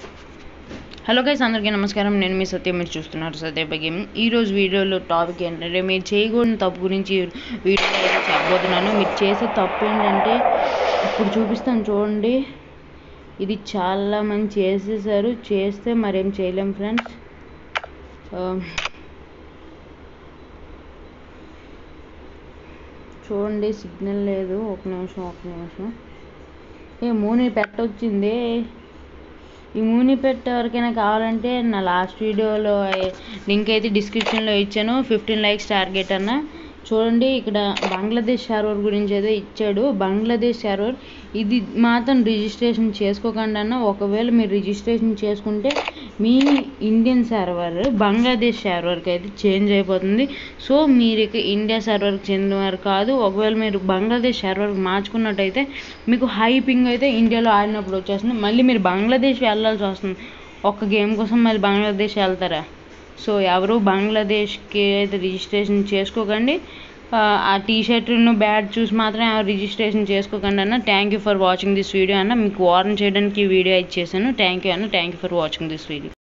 hello guys అందరికీ నమస్కారం నేను మీ సత్య మీరు చూస్తున్నారు సత్యపై గేమింగ్ ఈరోజు వీడియోలో టాపిక్ ఏంటంటే మీరు చేయకూడని తప్పు గురించి వీడియోలో అయితే చెప్పబోతున్నాను మీరు చేసే తప్పు ఏంటంటే ఇప్పుడు చూపిస్తాను చూడండి ఇది చాలా మంది చేసేసారు చేస్తే మరేం చేయలేం ఫ్రెండ్స్ చూడండి సిగ్నల్ లేదు ఒక నిమిషం ఒక నిమిషం ఏ మూని పెట్టొచ్చింది ఈ మూని పెట్ట ఎవరికైనా కావాలంటే నా లాస్ట్ వీడియోలో లింక్ అయితే డిస్క్రిప్షన్లో ఇచ్చాను ఫిఫ్టీన్ లైక్స్ టార్గెట్ అన్న చూడండి ఇక్కడ బంగ్లాదేశ్ సర్వర్ గురించి అయితే ఇచ్చాడు బంగ్లాదేశ్ సర్వర్ ఇది మాత్రం రిజిస్ట్రేషన్ చేసుకోకండి అన్న ఒకవేళ మీరు రిజిస్ట్రేషన్ చేసుకుంటే మీ ఇండియన్ సర్వర్ బంగ్లాదేశ్ సర్వర్కి అయితే చేంజ్ అయిపోతుంది సో మీరు ఇక ఇండియా సర్వర్కి చెందినవారు కాదు ఒకవేళ మీరు బంగ్లాదేశ్ సర్వర్కి మార్చుకున్నట్టయితే మీకు హై పింగ్ అయితే ఇండియాలో ఆడినప్పుడు వచ్చేస్తుంది మళ్ళీ మీరు బంగ్లాదేశ్ వెళ్ళాల్సి వస్తుంది ఒక్క గేమ్ కోసం మళ్ళీ బంగ్లాదేశ్ వెళ్తారా సో ఎవరు బంగ్లాదేశ్కి అయితే రిజిస్ట్రేషన్ చేసుకోకండి ఆ టీ షర్ట్ను బ్యాడ్ చూసి మాత్రం ఎవరు రిజిస్ట్రేషన్ చేసుకోకండి అన్న thank you for watching this video అన్న మీకు వార్న్ చేయడానికి ఈ వీడియో ఇచ్చేసాను థ్యాంక్ యూ అన్న thank you for watching this video